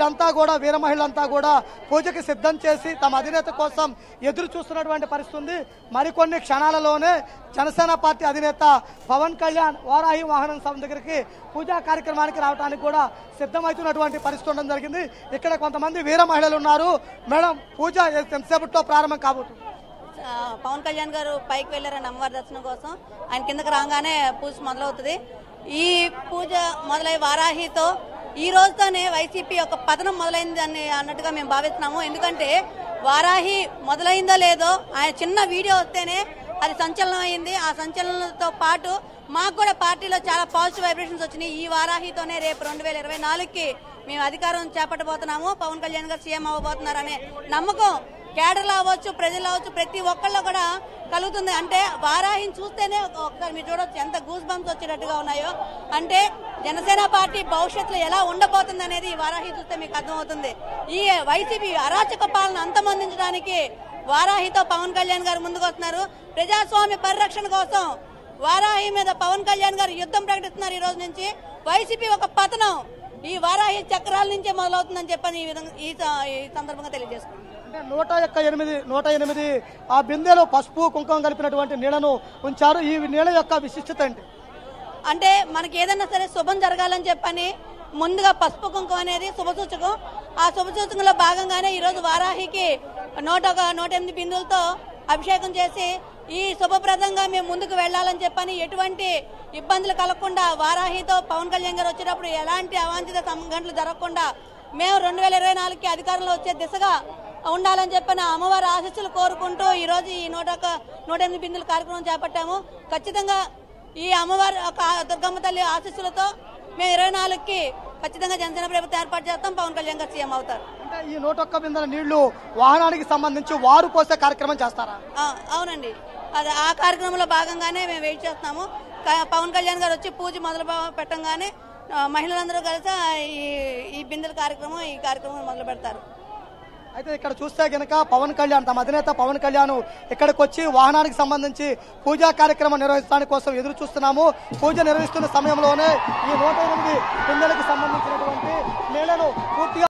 వీరంతా కూడా వీర మహిళలంతా కూడా పూజకి సిద్ధం చేసి తమ అధినేత కోసం ఎదురు చూస్తున్నటువంటి పరిస్థితి ఉంది మరికొన్ని క్షణాలలోనే జనసేన పార్టీ అధినేత పవన్ కళ్యాణ్ వారాహి వాహనం సభ దగ్గరికి పూజా కార్యక్రమానికి రావడానికి కూడా సిద్ధమవుతున్నటువంటి పరిస్థితి ఉండడం జరిగింది ఇక్కడ కొంతమంది వీర మహిళలు ఉన్నారు మేడం పూజ ఎంతసేపట్లో ప్రారంభం కాబోతుంది ఆ, పవన్ కళ్యాణ్ గారు పైకి వెళ్ళారని అమ్మవారి దర్శనం కోసం ఆయన కిందకి రాగానే పూజ మొదలవుతుంది ఈ పూజ మొదలై వారాహితో ఈ రోజుతోనే వైసీపీ యొక్క పతనం మొదలైంది అని అన్నట్టుగా మేము భావిస్తున్నాము ఎందుకంటే వారాహి మొదలైందో లేదో ఆయన చిన్న వీడియో వస్తేనే అది సంచలనం అయింది ఆ సంచలనంతో పాటు మాకు కూడా పార్టీలో చాలా పాజిటివ్ వైబ్రేషన్స్ వచ్చినాయి ఈ వారాహితోనే రేపు రెండు వేల ఇరవై నాలుగుకి మేము అధికారం చేపట్టబోతున్నాము పవన్ కళ్యాణ్ గారు సీఎం అవ్వబోతున్నారనే నమ్మకం కేడర్లు అవ్వచ్చు ప్రజలు అవ్వచ్చు ప్రతి ఒక్కళ్ళు కూడా కలుగుతుంది అంటే వారాహిని చూస్తేనే ఒకసారి మీరు చూడొచ్చు ఎంత గూస్ బంప్స్ వచ్చేటట్టుగా ఉన్నాయో అంటే జనసేన పార్టీ భవిష్యత్తులో ఎలా ఉండబోతుంది అనేది ఈ వారాహి చూస్తే మీకు అర్థమవుతుంది ఈ వైసీపీ అరాచక పాలన అంతమొందించడానికి వారాహితో పవన్ కళ్యాణ్ గారు ముందుకు వస్తున్నారు ప్రజాస్వామ్య పరిరక్షణ కోసం వారాహి మీద పవన్ కళ్యాణ్ గారు యుద్ధం ప్రకటిస్తున్నారు ఈ రోజు నుంచి వైసీపీ ఒక పతనం ఈ వారాహి చక్రాల నుంచే మొదలవుతుందని చెప్పని ఈ విధంగా ఈ స- ఈ సందర్భంగా తెలియజేసుకుంటున్నాను అంటే నూట యొక్క ఎనిమిది నూట ఎనిమిది ఆ బిందెలో పసుపు కుంకుమ కలిపినటువంటి నీళ్లను ఉంచారు ఈ నీళ్ళ యొక్క విశిష్టత ఏంటి అంటే మనకి ఏదైనా సరే శుభం జరగాలని చెప్పని ముందుగా పసుపు కుంకుమ అనేది శుభసూచకం ఆ శుభసూచకంలో భాగంగానే ఈరోజు వారాహికి నూట ఒక నూట ఎనిమిది బిందులతో అభిషేకం చేసి ఈ శుభప్రదంగా మేము ముందుకు వెళ్ళాలని చెప్పని ఎటువంటి ఇబ్బందులు కలగకుండా వారాహితో పవన్ కళ్యాణ్ గారు వచ్చేటప్పుడు ఎలాంటి అవాంఛిత సంఘటనలు జరగకుండా మేము రెండు వేల ఇరవై నాలుగుకి అధికారంలో వచ్చే దిశగా ఉండాలని చెప్పిన అమ్మవారి ఆశీస్సులు కోరుకుంటూ ఈ రోజు ఈ నూట ఒక నూట ఎనిమిది బిందుల కార్యక్రమం చేపట్టాము ఖచ్చితంగా ఈ అమ్మవారి ఒక దుర్గమ్మ తల్లి ఆశీస్సులతో మేము ఇరవై నాలుగుకి ఖచ్చితంగా జనసేన ప్రభుత్వం ఏర్పాటు చేస్తాం పవన్ కళ్యాణ్ గారు సీఎం అవుతారు అంటే ఈ నూట ఒక్క బిందెల నీళ్లు వాహనానికి సంబంధించి వారు పోసే కార్యక్రమం చేస్తారా ఆ, అవునండి అది ఆ కార్యక్రమంలో భాగంగానే మేము వెయిట్ చేస్తున్నాము క- పవన్ కళ్యాణ్ గారు వచ్చి పూజ మొదలు పె- పెట్టంగానే ఆ, మహిళలందరూ కలిసి ఆ, ఈ ఈ బిందెల కార్యక్రమం ఈ కార్యక్రమం మొదలు పెడతారు అయితే ఇక్కడ చూస్తే గనక పవన్ కళ్యాణ్ తమ అధినేత పవన్ కళ్యాణ్ ఇక్కడికి వచ్చి వాహనానికి సంబంధించి పూజా కార్యక్రమం నిర్వహించడానికి కోసం ఎదురు చూస్తున్నాము పూజ నిర్వహిస్తున్న సమయంలోనే ఈ నూట ఎనిమిది బిందెలకు సంబంధించినటువంటి నీళ్లను పూర్తిగా